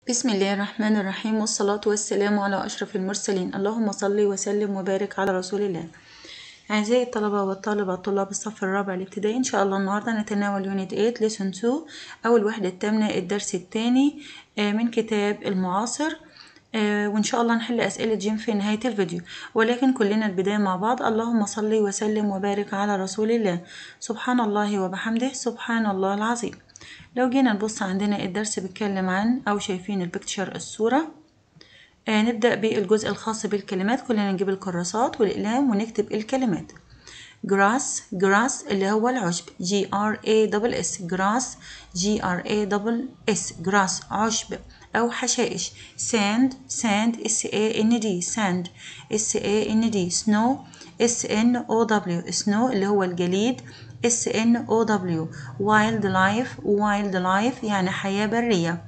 بسم الله الرحمن الرحيم والصلاة والسلام على أشرف المرسلين اللهم صل وسلم وبارك على رسول الله أعزائي الطلبة والطالبات طلاب الصف الرابع الابتدائي إن شاء الله النهاردة نتناول يونت 8 ليسون 2 أو الوحدة الثامنة الدرس الثاني من كتاب المعاصر وإن شاء الله نحل أسئلة جيم في نهاية الفيديو ولكن كلنا البداية مع بعض اللهم صل وسلم وبارك على رسول الله سبحان الله وبحمده سبحان الله العظيم لو جينا نبص عندنا الدرس بيتكلم عن أو شايفين البكتشر الصورة آه نبدأ بالجزء الخاص بالكلمات كلنا نجيب الكراسات والأقلام ونكتب الكلمات grass grass اللي هو العشب G R A S S grass G R A S S grass عشب أو حشائش sand sand S A N D sand S A N D snow S N O W snow اللي هو الجليد S N O W wild life wild life يعني حياة برية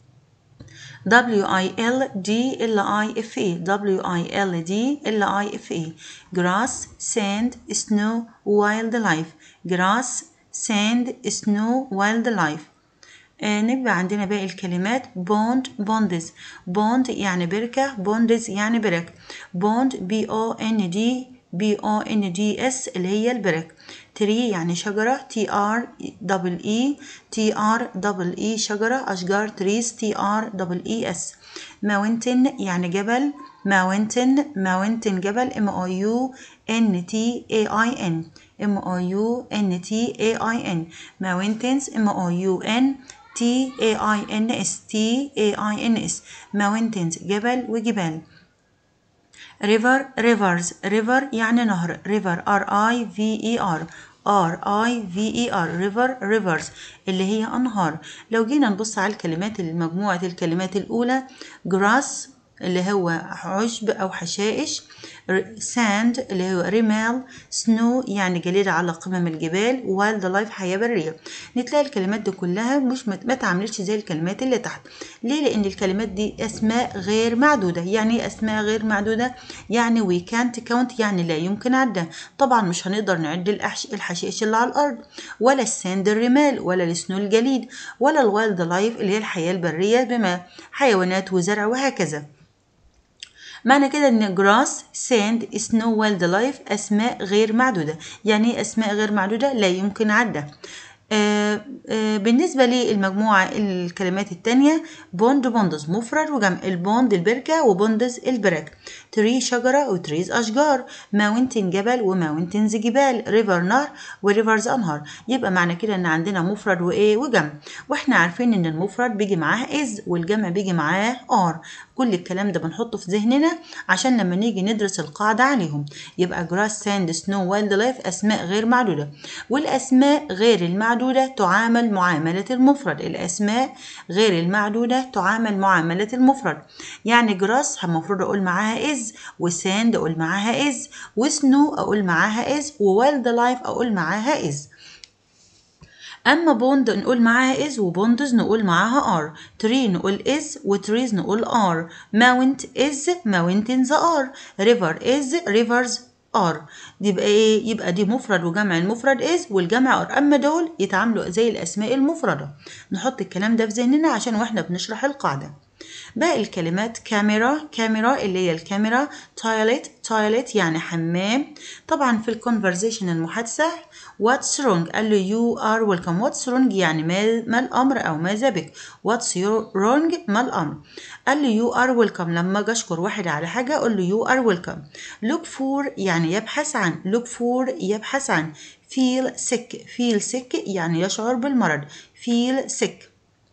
W I L D L I F E W I L D L I F E grass sand snow wildlife grass sand snow wildlife آه نبقى عندنا باقي الكلمات bond bonds bond يعني بركة bonds يعني برك bond B O N D B O N D S اللي هي البرك تري يعني شجرة T R double E T R double E شجرة أشجار trees T R double E S mountain يعني جبل mountain mountain جبل M O U N T A I N M O U N T A I N mountains M O U N T A I N S T A I N S mountains جبل وجبال river rivers river يعني نهر river R I V E R R I V E R river rivers اللي هي أنهار لو جينا نبص على الكلمات مجموعة الكلمات الأولى grass اللي هو عشب أو حشائش sand اللي هو رمال snow يعني جليد على قمم الجبال wild life حياة برية نتلاقي الكلمات دي كلها مش ما تعملش زي الكلمات اللي تحت ليه لأن الكلمات دي أسماء غير معدودة يعني أسماء غير معدودة يعني we can't count يعني لا يمكن عدها طبعا مش هنقدر نعد الحشائش اللي على الأرض ولا الساند الرمال ولا السنو الجليد ولا الوايلد لايف اللي هي الحياة البرية بما حيوانات وزرع وهكذا معنى كده ان جراس ساند سنو وايلد لايف اسماء غير معدوده يعني اسماء غير معدوده لا يمكن عدها آه آه بالنسبة للمجموعة الكلمات التانية بوند بوندز مفرد وجمع البوند البركة وبوندز البرك تري شجرة وتريز أشجار ماونتن جبل وماونتنز جبال ريفر نهر وريفرز أنهار يبقى معنى كده إن عندنا مفرد وإيه وجمع وإحنا عارفين إن المفرد بيجي معاه إز والجمع بيجي معاه آر كل الكلام ده بنحطه في ذهننا عشان لما نيجي ندرس القاعدة عليهم يبقى جراس ساند سنو وايلد لايف أسماء غير معدودة والأسماء غير المعدودة تعامل معاملة المفرد الأسماء غير المعدودة تعامل معاملة المفرد يعني جراس المفروض أقول معاها إز وساند أقول معاها إز وسنو أقول معاها إز ووايلد لايف أقول معاها إز اما بوند نقول معاها از وبوندز نقول معاها ار تري نقول از وتريز نقول ار ماونت از ماونتنز ار ريفر از ريفرز ار يبقى ايه يبقى دي مفرد وجمع المفرد از والجمع ار اما دول يتعاملوا زي الاسماء المفرده نحط الكلام ده في ذهننا عشان واحنا بنشرح القاعده باقي الكلمات كاميرا كاميرا اللي هي الكاميرا تويلت تويلت يعني حمام طبعا في الكونفرزيشن المحادثة what's wrong قال له you are welcome what's wrong يعني ما, ما الأمر أو ماذا بك what's wrong ما الأمر قال له you are welcome لما أجي أشكر واحد على حاجة أقول له you are welcome look for يعني يبحث عن look for يبحث عن feel sick feel sick يعني يشعر بالمرض feel sick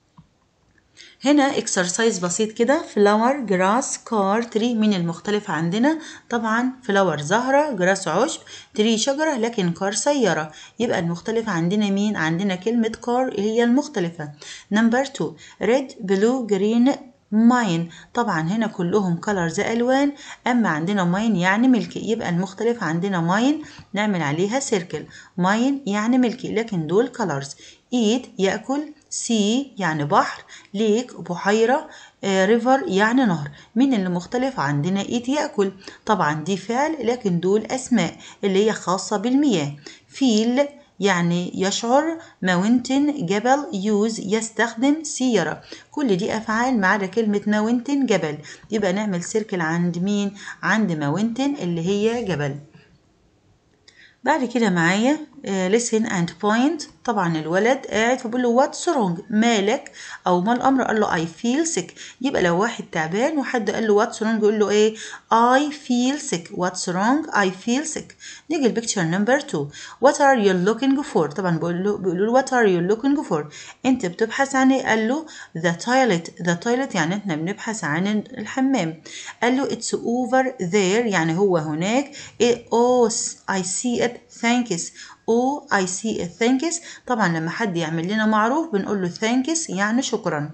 هنا اكسرسايز بسيط كده فلاور جراس كار تري من المختلف عندنا طبعا فلاور زهرة جراس عشب تري شجرة لكن كار سيارة يبقى المختلف عندنا مين عندنا كلمة كار هي المختلفة نمبر 2 ريد بلو جرين ماين طبعا هنا كلهم كلرز الوان اما عندنا ماين يعني ملكي يبقى المختلف عندنا ماين نعمل عليها سيركل ماين يعني ملكي لكن دول كلرز ايت ياكل سي يعني بحر ليك بحيرة ريفر يعني نهر مين اللي مختلف عندنا ايت يأكل طبعا دي فعل لكن دول أسماء اللي هي خاصة بالمياه فيل يعني يشعر mountain جبل use يستخدم سيارة كل دي أفعال ما عدا كلمة mountain جبل يبقى نعمل سيركل عند مين عند mountain اللي هي جبل بعد كده معايا uh, listen and point طبعا الولد قاعد فبقول له what's wrong مالك او ما الامر قال له I feel sick يبقى لو واحد تعبان وحد قال له what's wrong يقول له ايه I feel sick what's wrong I feel sick نيجي البيكتشر نمبر 2 what are you looking for طبعا بقول له بيقولوا له what are you looking for انت بتبحث عن ايه قال له the toilet the toilet يعني احنا بنبحث عن الحمام قال له it's over there يعني هو هناك إيه oh I see it thanks Oh I see it thanks طبعا لما حد يعمل لنا معروف بنقول له thanks يعني شكرا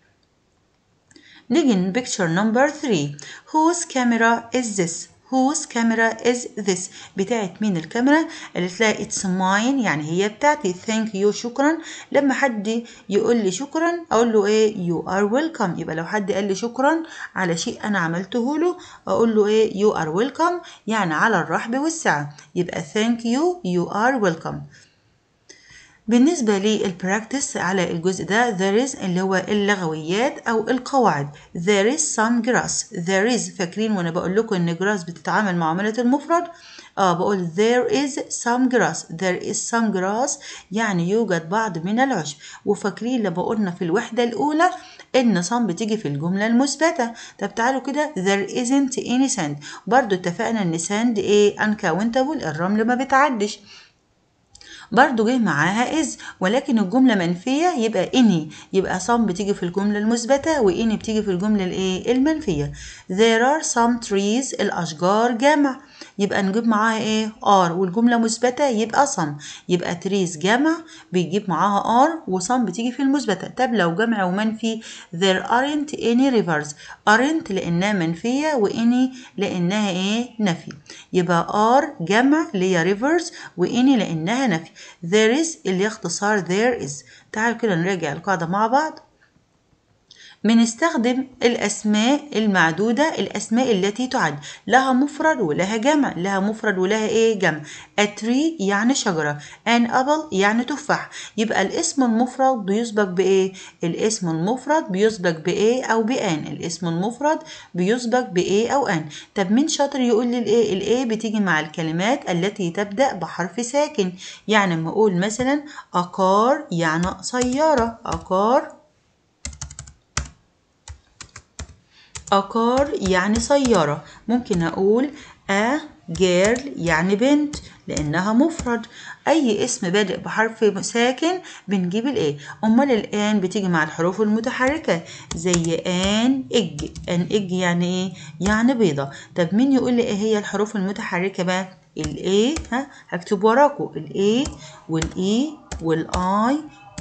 نيجي picture number 3 whose camera is this whose camera is this بتاعت مين الكاميرا قالت لها it's mine يعني هي بتاعتي thank you شكرا لما حد يقول لي شكرا اقول له ايه you are welcome يبقى لو حد قال لي شكرا على شيء انا عملته له اقول له ايه you are welcome يعني على الرحب والسعة يبقى thank you you are welcome بالنسبة للبراكتس على الجزء ده there is اللي هو اللغويات أو القواعد there is some grass there is فاكرين وأنا بقول لكم إن grass بتتعامل معاملة المفرد اه بقول there is some grass there is some grass يعني يوجد بعض من العشب وفاكرين لما قلنا في الوحدة الأولى إن some بتيجي في الجملة المثبتة طب تعالوا كده there isn't any sand برضو اتفقنا إن sand إيه uncountable الرمل ما بتعدش برضو جه معاها is ولكن الجملة منفية يبقى any يبقى some بتيجي في الجملة المثبتة واني بتيجي في الجملة الايه المنفية there are some trees الأشجار جمع يبقى نجيب معاها ايه are والجملة مثبتة يبقى some يبقى trees جمع بيجيب معاها are وسم بتيجي في المثبتة طب لو جمع ومنفي there aren't any rivers aren't لأنها منفية واني لأنها ايه نفي يبقى are جمع اللي هي rivers واني لأنها نفي there is اللي اختصار there is تعالوا كده نراجع القاعدة مع بعض بنستخدم الأسماء المعدودة الأسماء التي تعد لها مفرد ولها جمع لها مفرد ولها إيه جمع a tree يعني شجرة an apple يعني تفاح يبقى الاسم المفرد بيسبق بإيه الاسم المفرد بيسبق بإيه أو بأن الاسم المفرد بيسبق بإيه أو أن طب مين شاطر يقول لي الإيه الإيه بتيجي مع الكلمات التي تبدأ بحرف ساكن يعني لما أقول مثلا أقار يعني سيارة أقار أكار يعني سيارة ممكن أقول a girl يعني بنت لأنها مفرد أي اسم بادئ بحرف ساكن بنجيب الإيه أمال الآن بتيجي مع الحروف المتحركة زي آن إج آن إج يعني إيه يعني بيضة طب مين يقول لي إيه هي الحروف المتحركة بقى الإيه ها هكتب وراكم الإيه والإي والآي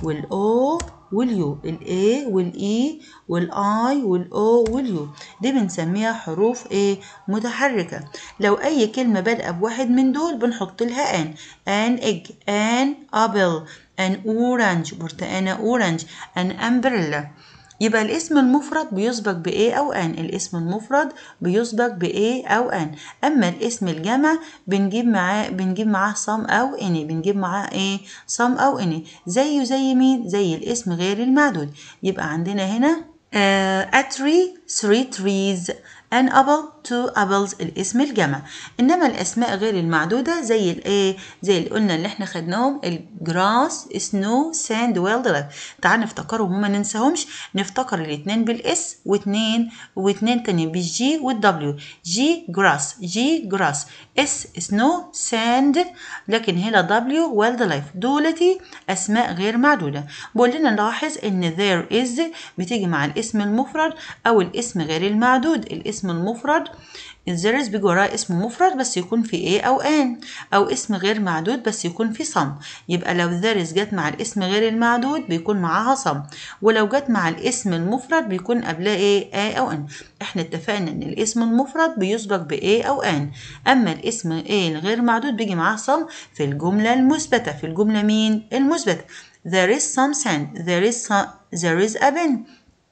والأو واليو الاي والاي والاي والاو واليو دي بنسميها حروف ايه متحركه لو اي كلمه بادئه بواحد من دول بنحط لها ان ان اج ان ابل ان اورنج برتقانه اورنج ان امبريلا يبقى الاسم المفرد بيسبق بإيه أو أن الاسم المفرد بيسبق بإيه أو أن أما الاسم الجمع بنجيب معاه بنجيب معاه صم أو إني بنجيب معاه إيه صم أو إني زيه زي مين زي الاسم غير المعدود يبقى عندنا هنا uh, a tree three trees an apple two apples الاسم الجمع انما الاسماء غير المعدوده زي الايه زي اللي قلنا اللي احنا خدناهم الجراس سنو ساند ويلد تعال نفتكرهم وما ننساهمش نفتكر الاثنين بالاس واثنين واثنين تاني بالجي والدبليو جي جراس جي جراس اس سنو ساند لكن هنا دبليو ويلد لايف دولتي اسماء غير معدوده بقول لنا نلاحظ ان there is بتيجي مع الاسم المفرد او الاسم غير المعدود الاسم المفرد الزرز بيجي وراه اسم مفرد بس يكون في ايه او ان او اسم غير معدود بس يكون في صم يبقى لو ذرز جت مع الاسم غير المعدود بيكون معاها صم ولو جت مع الاسم المفرد بيكون قبلها ايه ا او ان احنا اتفقنا ان الاسم المفرد بيسبق بايه او ان اما الاسم ايه الغير معدود بيجي معاه صم في الجمله المثبته في الجمله مين المثبته there is some sand there is some, there is a pen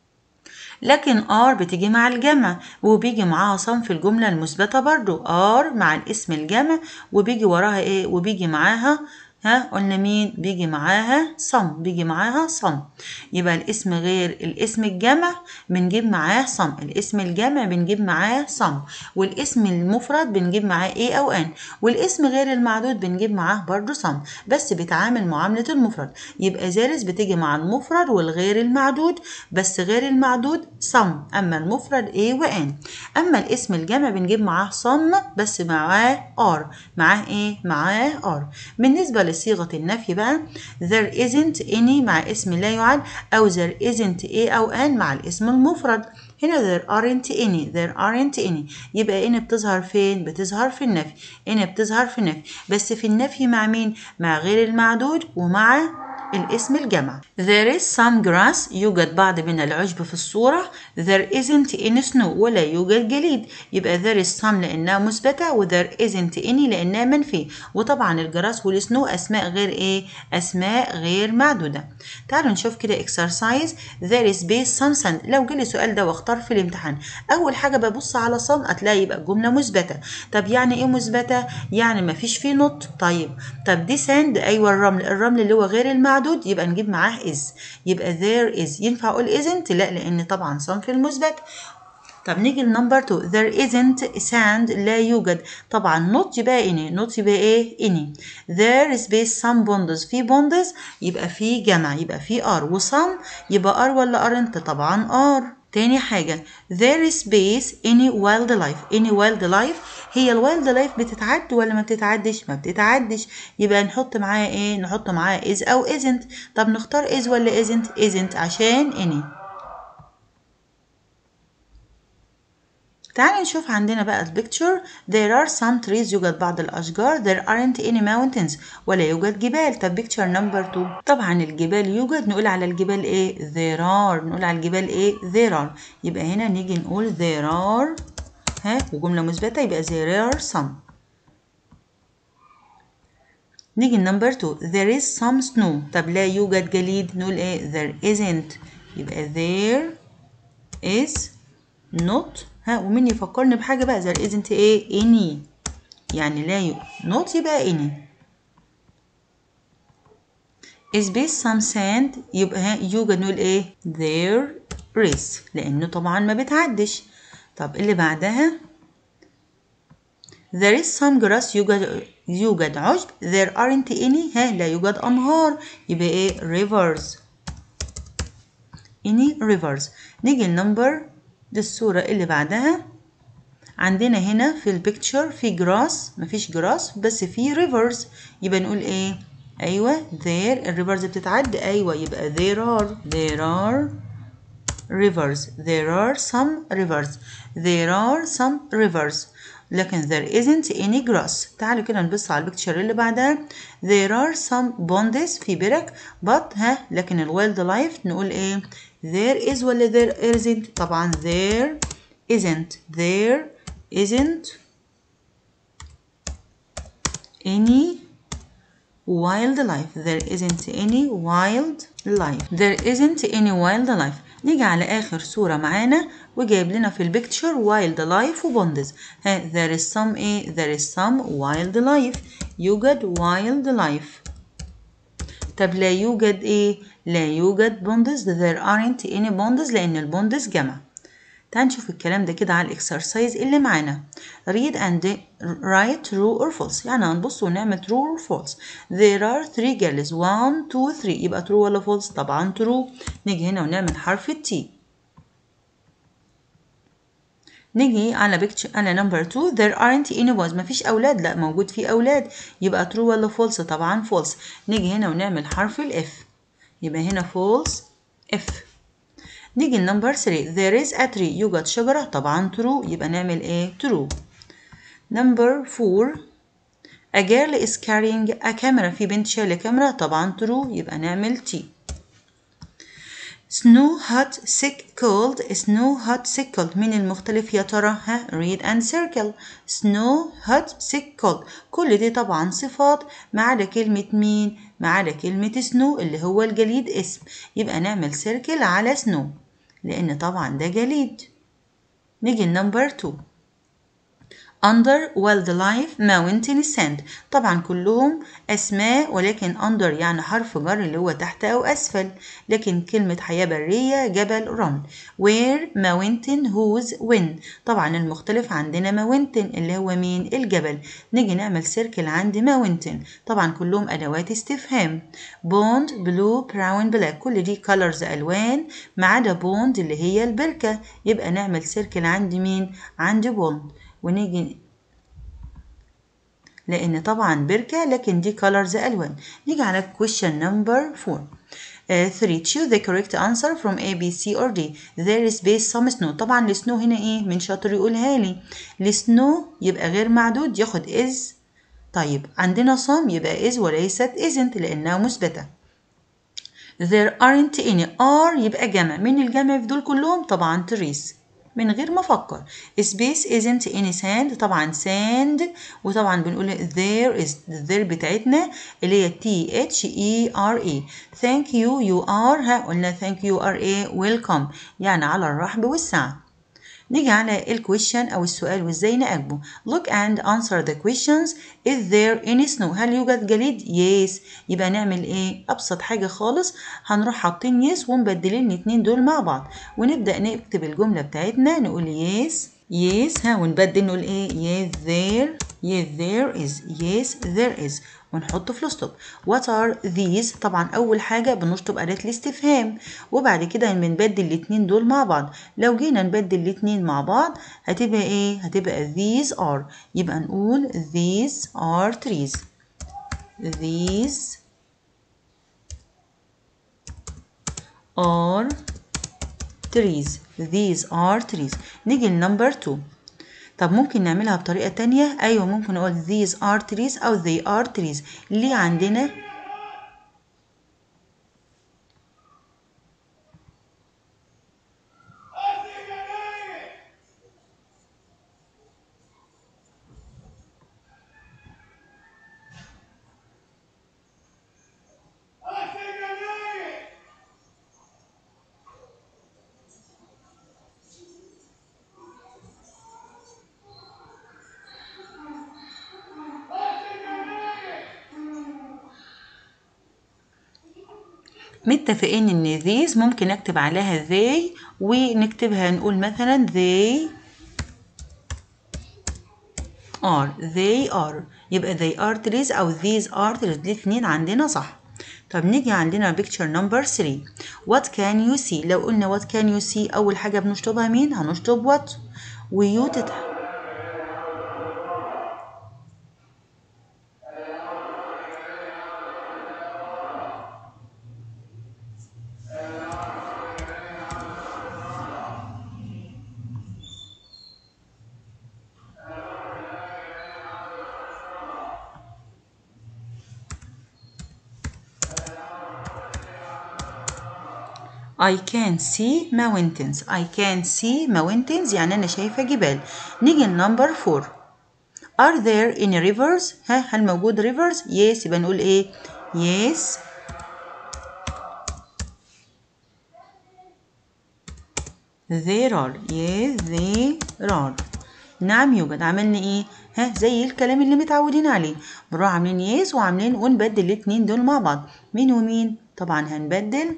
لكن R بتيجي مع الجمع وبيجي معاها صم في الجملة المثبتة برضو R مع الاسم الجمع وبيجي وراها ايه وبيجي معاها ها قلنا مين بيجي معاها some بيجي معاها some يبقى الاسم غير الاسم الجمع بنجيب معاه some الاسم الجمع بنجيب معاه some والاسم المفرد بنجيب معاه a او n والاسم غير المعدود بنجيب معاه برضو some بس بيتعامل معاملة المفرد يبقى زارس بتيجي مع المفرد والغير المعدود بس غير المعدود some أما المفرد a و n أما الاسم الجمع بنجيب معاه some بس معاه are معاه ايه معاه are بالنسبة لصيغة النفي بقى there isn't any مع اسم لا يعد أو there isn't a أو an مع الاسم المفرد هنا there aren't any there aren't any يبقى ان بتظهر فين بتظهر في النفي ان بتظهر في النفي بس في النفي مع مين مع غير المعدود ومع الاسم الجمع there is some grass يوجد بعض من العشب في الصورة there isn't any snow ولا يوجد جليد يبقى there is some لأنها مثبتة و there isn't any لأنها منفي وطبعا الجراس والسنو أسماء غير إيه أسماء غير معدودة تعالوا نشوف كده exercise there is base some sun لو جالي السؤال ده واختار في الامتحان أول حاجة ببص على sun هتلاقي يبقى الجملة مثبتة طب يعني إيه مثبتة يعني مفيش فيه نط طيب طب دي ساند أيوة الرمل الرمل اللي هو غير المعدود معدود يبقى نجيب معاه is يبقى there is ينفع اقول isn't لا لان طبعا صنف المثبت طب نيجي لنمبر 2 there isn't sand لا يوجد طبعا not يبقى any not يبقى ايه any there is base some bonds في bonds يبقى في جمع يبقى في are و some يبقى are ولا aren't طبعا are تاني حاجة there is space any wildlife any wildlife هي الوايلد لايف بتتعد ولا ما بتتعدش ما بتتعدش يبقى نحط معاها ايه نحط معاها is او isn't طب نختار is ولا isn't isn't عشان any تعالوا نشوف عندنا بقى البيكتشر there are some trees يوجد بعض الأشجار there aren't any mountains ولا يوجد جبال طب بيكتشر نمبر 2 طبعا الجبال يوجد نقول على الجبال ايه there are نقول على الجبال ايه there are يبقى هنا نيجي نقول there are ها وجملة مثبتة يبقى there are some نيجي نمبر 2 there is some snow طب لا يوجد جليد نقول ايه there isn't يبقى there is not ها ومين يفكرني بحاجة بقى there isn't ايه any يعني لا يوجد not يبقى any is base some sand يبقى ها يوجد نقول ايه there is لانه طبعا ما بتعدش طب اللي بعدها there is some grass يوجد يوجد عشب there aren't any ها لا يوجد أنهار يبقى إيه rivers any rivers نيجي النمبر دي الصورة اللي بعدها عندنا هنا في البيكتشر في جراس مفيش جراس بس في rivers يبقى نقول ايه ايوه there الريفرز بتتعد ايوه يبقى there are there are rivers there are some rivers there are some rivers لكن there isn't any grass تعالوا كده نبص على البيكتشر اللي بعدها there are some ponds في برك but ها لكن الوايلد لايف نقول ايه there is ولا there isn't طبعا there isn't there isn't any wildlife there isn't any wildlife there isn't any wildlife نيجي على آخر صورة معانا وجايب لنا في البيكتشر وايلد لايف وبوندز ها there is some ايه there is some wild life يوجد wild life طب لا يوجد ايه لا يوجد بوندز there aren't any bonds لأن البوندز جمع تعال نشوف الكلام ده كده على الاكسرسايز اللي معانا read and write true or false يعني هنبص ونعمل true or false there are three girls one two three يبقى true ولا false طبعا true نيجي هنا ونعمل حرف التي نيجي على بيكتشر على نمبر 2 there aren't any boys مفيش اولاد لا موجود في اولاد يبقى true ولا false طبعا false نيجي هنا ونعمل حرف الاف يبقى هنا false if نيجي لنمبر 3 there is a tree يوجد شجرة طبعا true يبقى نعمل ايه true نمبر 4 a girl is carrying a camera في بنت شايلة كاميرا طبعا true يبقى نعمل T snow hot sick cold snow hot sick cold مين المختلف يا ترى ها read and circle snow hot sick cold كل دي طبعا صفات ما عدا كلمة مين ما عدا كلمة snow اللي هو الجليد اسم يبقى نعمل سيركل على snow لأن طبعا ده جليد نيجي لنمبر 2 under wildlife mountain sand طبعا كلهم أسماء ولكن under يعني حرف جر اللي هو تحت أو أسفل لكن كلمة حياة برية جبل رن where mountain whose when طبعا المختلف عندنا mountain اللي هو مين الجبل نيجي نعمل سيركل عند mountain طبعا كلهم أدوات استفهام bond blue brown black كل دي colors ألوان ما عدا بوند اللي هي البركة يبقى نعمل سيركل عند مين عند بوند ونيجي لأن طبعا بركة لكن دي colors ألوان نيجي على question number 4 Uh, 3 choose the correct answer from A, B, C or D there is base some snow طبعا السنو هنا ايه من شاطر يقولها لي السنو يبقى غير معدود ياخد is طيب عندنا some يبقى is وليست isn't لأنها مثبتة there aren't any are يبقى جمع من الجمع في دول كلهم طبعا trees من غير ما افكر space isn't any sand طبعا sand وطبعا بنقول there is there بتاعتنا اللي هي T H E R E thank you you are ها قلنا thank you are a welcome يعني على الرحب والسعة نيجي على الكويشن أو السؤال وإزاي نأجبه look and answer the questions is there any snow هل يوجد جليد yes يبقى نعمل إيه أبسط حاجة خالص هنروح حاطين yes ومبدلين الاتنين دول مع بعض ونبدأ نكتب الجملة بتاعتنا نقول yes yes ها ونبدل نقول إيه yes there yes there is yes there is ونحط فول ستوب what are these طبعا اول حاجه بنشطب اداه الاستفهام وبعد كده بنبدل الاتنين دول مع بعض لو جينا نبدل الاتنين مع بعض هتبقى ايه هتبقى these are يبقى نقول these are trees these are trees these are trees نيجي لنمبر 2 طب ممكن نعملها بطريقة تانية أيوة ممكن نقول these are trees أو they are trees ليه عندنا متفقين ان these ممكن اكتب عليها they ونكتبها نقول مثلا they are they are يبقى they are trees او these are trees الاثنين عندنا صح طب نيجي عندنا picture number 3 what can you see لو قلنا what can you see اول حاجة بنشطبها مين هنشطب what ويو تتح I can see mountains I can see mountains يعني أنا شايفة جبال نيجي لنمبر 4 Are there any rivers ها هل موجود rivers yes يبقى نقول إيه yes there are yes there are نعم يوجد عملنا ايه ها زي الكلام اللي متعودين عليه بنروح عاملين يس وعاملين ونبدل الاتنين دول مع بعض مين ومين طبعا هنبدل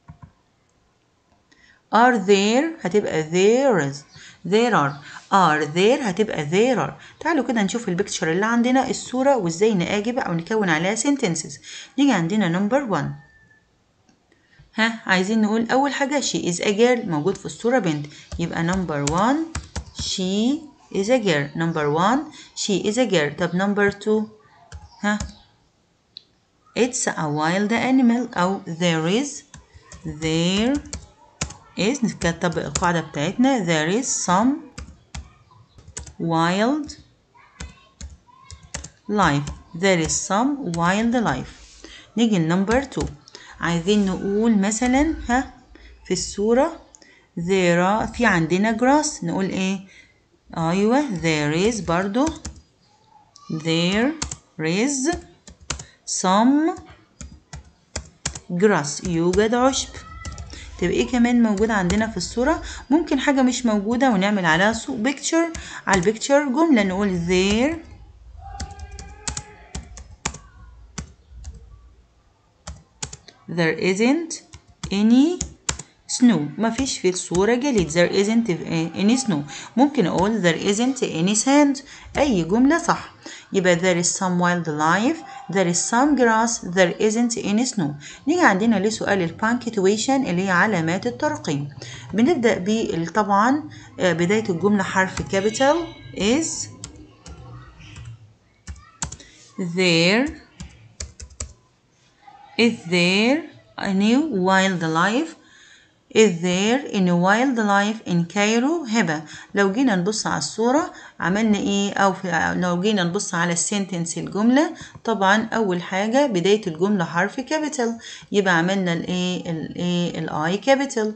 are there هتبقى there is there are are there هتبقى there are تعالوا كده نشوف البيكتشر اللي عندنا الصورة وازاي نأجب أو نكون عليها sentences نيجي عندنا number one ها عايزين نقول أول حاجة she is a girl موجود في الصورة بنت يبقى number one she is a girl number one she is a girl طب number two ها it's a wild animal أو there is there is نكتب القاعدة بتاعتنا there is some wild life there is some wild life نيجي لنمبر 2 عايزين نقول مثلا ها في الصورة there are في عندنا grass نقول ايه ايوه there is برضو there is some grass يوجد عشب تبقى ايه كمان موجود عندنا في الصورة ممكن حاجة مش موجودة ونعمل عليها picture على البيكتشر جملة نقول there there isn't any snow ما فيش في الصورة جليد there isn't any snow ممكن أقول there isn't any sand أي جملة صح يبقى there is some wildlife there is some grass there isn't any snow نيجي عندنا لسؤال البانكتويشن اللي هي علامات الترقيم بنبدأ ب طبعا بداية الجملة حرف capital is there is there any wildlife Is there any wildlife in Cairo هبة لو جينا نبص على الصورة عملنا ايه او في لو جينا نبص على السنتنس الجملة طبعا اول حاجة بداية الجملة حرف كابيتال يبقى عملنا الايه الايه الاي كابيتال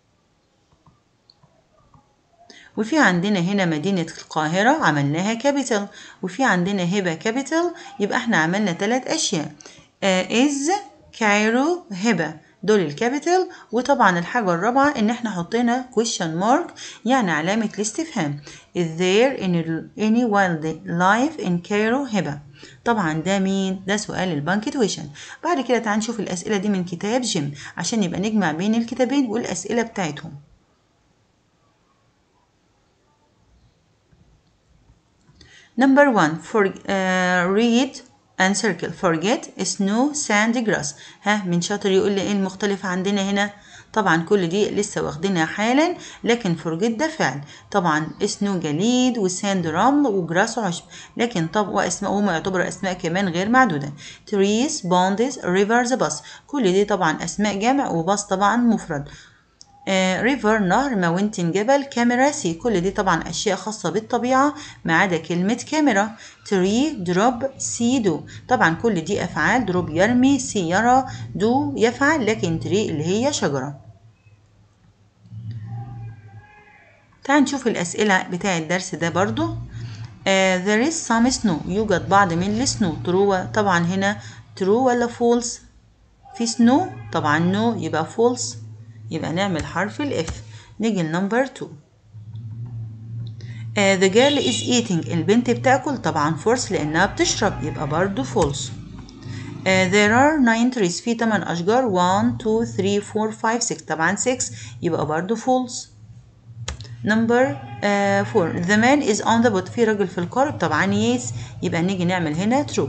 وفي عندنا هنا مدينة القاهرة عملناها كابيتال وفي عندنا هبة كابيتال يبقى احنا عملنا ثلاث اشياء is كايرو هبة دول الكابيتال وطبعا الحاجة الرابعة إن إحنا حطينا question mark يعني علامة الاستفهام is there any wildlife in Cairo هبة طبعا ده مين؟ ده سؤال البانكتويشن بعد كده تعال نشوف الأسئلة دي من كتاب جيم عشان يبقى نجمع بين الكتابين والأسئلة بتاعتهم Number one for uh, read and circle forget snow sand grass ها من شاطر يقول لي ايه المختلف عندنا هنا طبعا كل دي لسه واخدينها حالا لكن forget ده فعل طبعا سنو جليد وساند رمل وجراس عشب لكن طب واسماء هما يعتبروا اسماء كمان غير معدوده trees ponds rivers bus كل دي طبعا اسماء جمع وباص طبعا مفرد ريفر نهر ماونتن جبل كاميرا سي كل دي طبعا اشياء خاصه بالطبيعه ما عدا كلمه كاميرا تري دروب سي دو طبعا كل دي افعال دروب يرمي سي يرى دو يفعل لكن تري اللي هي شجره تعال نشوف الاسئله بتاع الدرس ده برضو uh, there is some snow يوجد بعض من السنو ترو طبعا هنا ترو ولا فولس في سنو طبعا نو no يبقى فولس يبقى نعمل حرف الاف نيجي لنمبر 2 uh, the girl is eating البنت بتاكل طبعا فورس لانها بتشرب يبقى برضو فولس uh, there are nine trees في 8 اشجار 1 2 3 4 5 6 طبعا 6 يبقى برضو فولس نمبر 4 the man is on the boat في راجل في القارب طبعا yes يبقى نيجي نعمل هنا true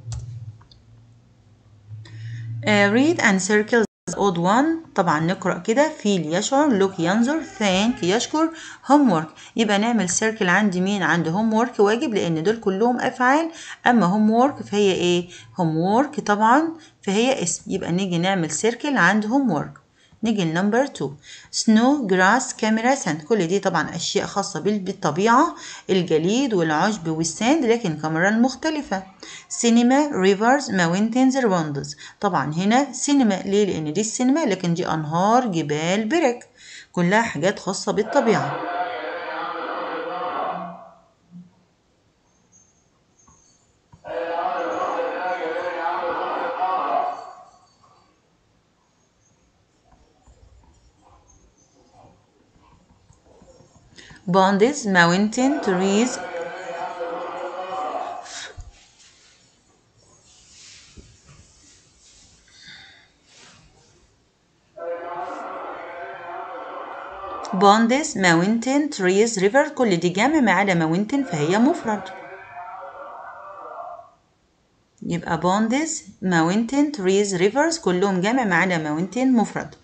uh, read and circle odd one طبعا نقرأ كده feel يشعر look ينظر thank يشكر homework يبقى نعمل circle عند مين عند homework واجب لأن دول كلهم أفعال أما homework فهي إيه homework طبعا فهي اسم يبقى نيجي نعمل circle عند homework نيجي لنمبر 2 سنو جراس كاميرا ساند كل دي طبعا اشياء خاصه بالطبيعه الجليد والعشب والساند لكن كاميرا المختلفه سينما ريفرز ماونتينز روندز طبعا هنا سينما ليه لان دي السينما لكن دي انهار جبال برك كلها حاجات خاصه بالطبيعه Bonds, mountain, trees. Bonds, mountain, trees, river كل دي جمع ما عدا mountain فهي مفرد. يبقى bonds, mountain, trees, rivers كلهم جمع ما عدا mountain مفرد.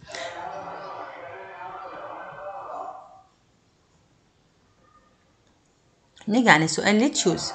نيجي على سؤال اللي تشوز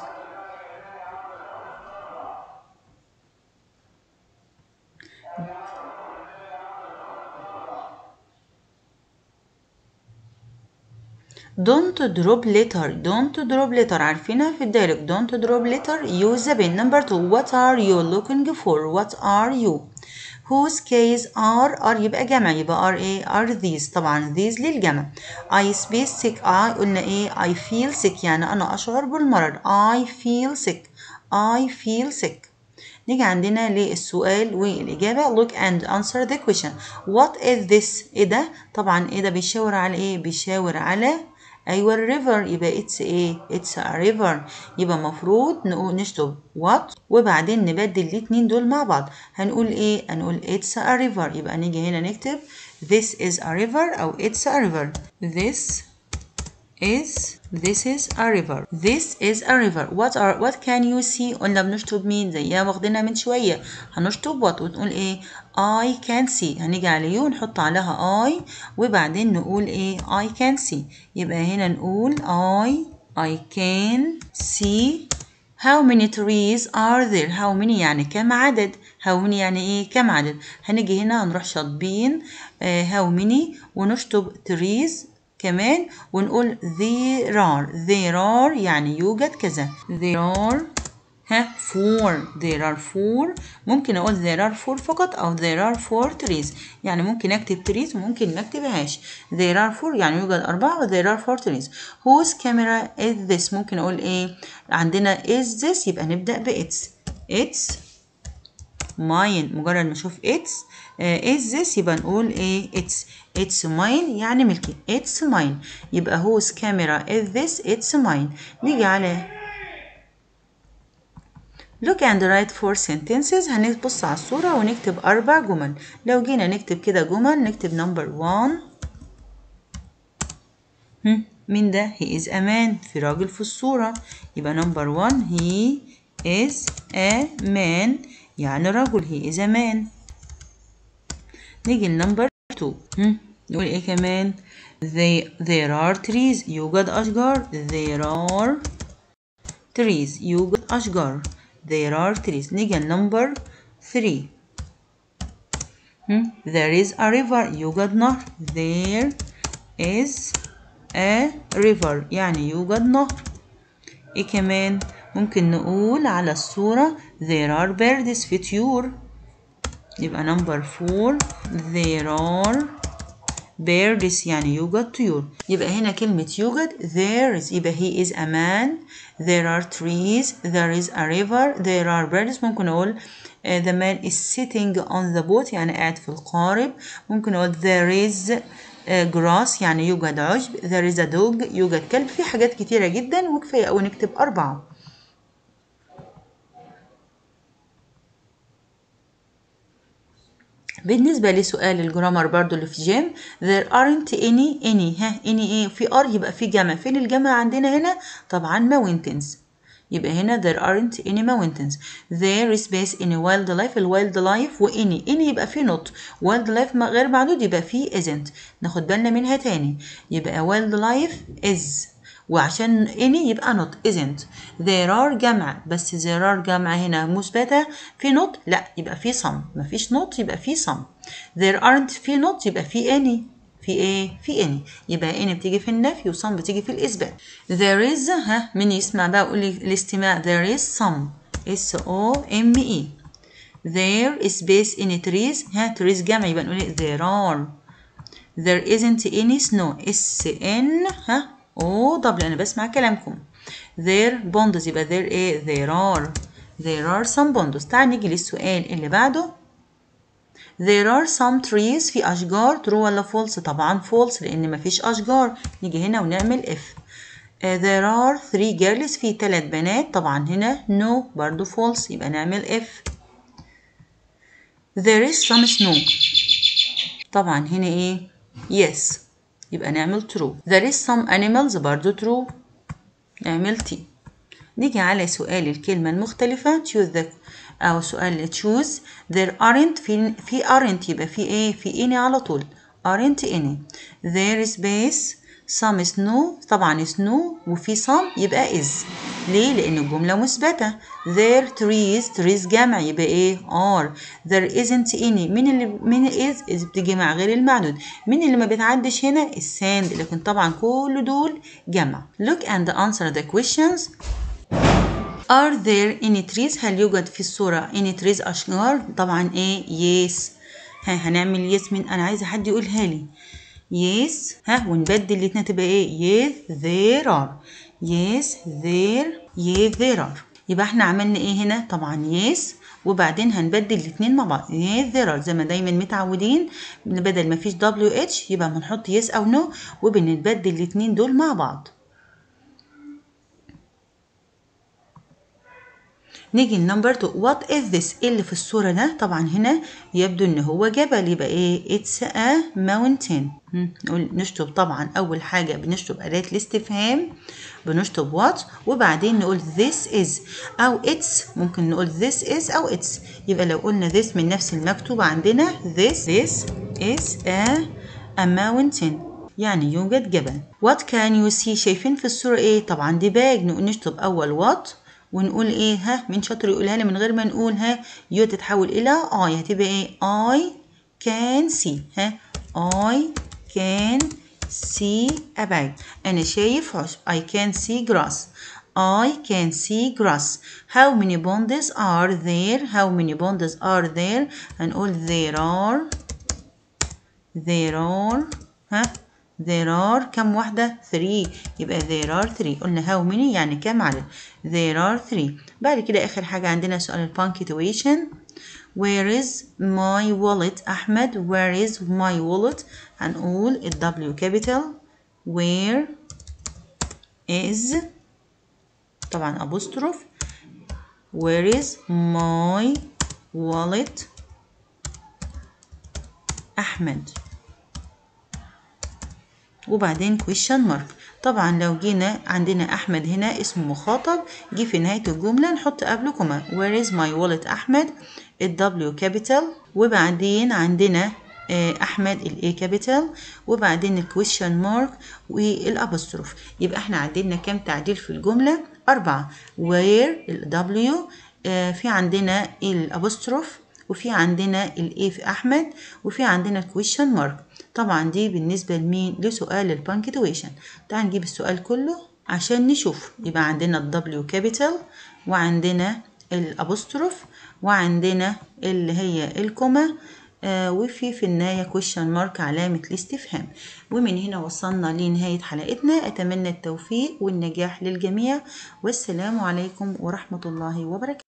don't drop letter don't drop letter عارفينها في الدايركت don't drop letter use the pen number two what are you looking for what are you whose case are are يبقى جمع يبقى are ايه are these طبعا these للجمع I space sick I قلنا ايه I feel sick يعني انا اشعر بالمرض I feel sick I feel sick نيجي عندنا للسؤال والإجابة look and answer the question what is this إيه ده طبعا إيه ده بيشاور على إيه بيشاور على أيوة الريفر يبقى it's إيه it's a river يبقى مفروض نقول نشطب what وبعدين نبدل الاتنين دول مع بعض هنقول إيه هنقول it's a river يبقى نيجي هنا نكتب this is a river أو it's a river this is this is a river this is a river what are what can you see قلنا بنشطب مين زيها واخدينها من شوية هنشطب what ونقول ايه I can see هنيجي على يو ونحط عليها I وبعدين نقول ايه I can see يبقى هنا نقول I I can see How many trees are there? How many يعني كم عدد؟ How many يعني ايه؟ كم عدد؟ هنيجي هنا هنروح شاطبين uh, how many ونشطب trees كمان ونقول there are there are يعني يوجد كذا there are ها four there are four ممكن اقول there are four فقط او there are four trees يعني ممكن اكتب trees وممكن ما اكتبهاش there are four يعني يوجد اربعة و there are four trees whose camera is this ممكن اقول ايه عندنا is this يبقى نبدأ ب it's it's mine مجرد ما اشوف it's uh, is this يبقى نقول ايه it's it's mine يعني ملكي it's mine يبقى whose camera is this it's mine نيجي على look and write four sentences هنبص على الصورة ونكتب أربع جمل لو جينا نكتب كده جمل نكتب number one هم مين ده he is a man في راجل في الصورة يبقى number one he is a man يعني رجل he is a man نيجي لنمبر 2 نقول ايه كمان they, there are trees يوجد أشجار there are trees يوجد أشجار there are trees نيجي لنمبر 3 there is a river يوجد نهر there is a river يعني يوجد نهر ايه كمان ممكن نقول على الصورة there are birds في طيور يبقى نمبر فور there are birds يعني يوجد طيور يبقى هنا كلمة يوجد there is يبقى he is a man there are trees there is a river there are birds ممكن أقول uh, the man is sitting on the boat يعني قاعد في القارب ممكن أقول there is uh, grass يعني يوجد عشب there is a dog يوجد كلب في حاجات كتيرة جدا وكفاية أو نكتب أربعة بالنسبة لسؤال الجرامر برضو اللي في جيم there aren't any any ها any ايه في ار يبقى في جمع فين الجمع عندنا هنا طبعا mountains يبقى هنا there aren't any mountains there is space in wildlife الوايلد لايف واني اني يبقى في not wildlife غير معدود يبقى في isn't ناخد بالنا منها تاني يبقى wildlife is وعشان any يبقى not isn't there are جمع بس there are جمع هنا مثبتة في not لا يبقى في some مفيش not يبقى في some there aren't في not يبقى في any في ايه في any يبقى any بتيجي في النفي و some بتيجي في الإثبات there is ها مين يسمع بقى يقول لي الاستماع there is some S O M E there is space in trees ها trees جمع يبقى نقول there are there isn't any snow S N ها او دبل انا بسمع كلامكم there bonds يبقى there ايه there are there are some bonds تعال نيجي للسؤال اللي بعده there are some trees في اشجار true ولا false طبعا false لان مفيش اشجار نيجي هنا ونعمل if uh, there are three girls في ثلاث بنات طبعا هنا no برضو false يبقى نعمل if there is some snow طبعا هنا ايه yes يبقى نعمل true there is some animals برضو true نعمل T نيجي على سؤال الكلمة المختلفة choose the أو سؤال choose there aren't في في aren't يبقى في إيه في any على طول aren't any there is space some snow طبعا snow وفي some يبقى is ليه؟ لأن الجملة مثبتة there trees trees جمع يبقى إيه are there isn't any مين اللي مين is is بتيجي مع غير المعدود مين اللي ما بتعدش هنا الساند لكن طبعا كل دول جمع look and answer the questions Are there any trees؟ هل يوجد في الصورة any trees أشجار؟ طبعا إيه yes ها هنعمل yes من أنا عايزة حد يقولها لي yes ها ونبدل الاتنين تبقى إيه yes there are yes there yes there are يبقى احنا عملنا إيه هنا؟ طبعا yes وبعدين هنبدل الاتنين مع بعض yes there are زي ما دايما متعودين بدل ما فيش WH يبقى بنحط yes أو no وبنبدل الاتنين دول مع بعض نيجي لنمبر 2 وات از ذس اللي في الصوره ده طبعا هنا يبدو ان هو جبل يبقى ايه اتس ا ماونتين نقول نشطب طبعا اول حاجه بنشطب اداه الاستفهام بنشطب وات وبعدين نقول this is او اتس ممكن نقول this is او اتس يبقى لو قلنا this من نفس المكتوب عندنا this this is a a mountain يعني يوجد جبل what can you see شايفين في الصورة ايه طبعا دي باج نقول نشطب اول what ونقول ايه ها مين شاطر يقولها لي من غير ما نقول ها يو تتحول الى اي هتبقى ايه I can see ها I can see a bag انا شايف عشب I can see grass I can see grass how many bonds are there how many bonds are there هنقول there are there are ها there are كم واحدة 3 يبقى there are 3 قلنا how many يعني كم عدد there are 3 بعد كده آخر حاجة عندنا سؤال ال punctuation where is my wallet أحمد where is my wallet هنقول ال W capital where is طبعا apostrophe where is my wallet أحمد وبعدين question mark طبعا لو جينا عندنا احمد هنا اسمه مخاطب جه في نهايه الجمله نحط قبله كوما where is my wallet احمد ال W capital وبعدين عندنا احمد ال A capital وبعدين ال question mark والابوستروف يبقى احنا عندنا كام تعديل في الجمله اربعه where ال W في عندنا الابوستروف وفي عندنا ال A في احمد وفي عندنا ال question mark طبعا دي بالنسبة لمين لسؤال البانكتويشن تعال نجيب السؤال كله عشان نشوف يبقى عندنا ال W capital وعندنا الابوستروف وعندنا اللي هي الكوما آه وفي في النهاية question mark علامة الاستفهام ومن هنا وصلنا لنهاية حلقتنا أتمنى التوفيق والنجاح للجميع والسلام عليكم ورحمة الله وبركاته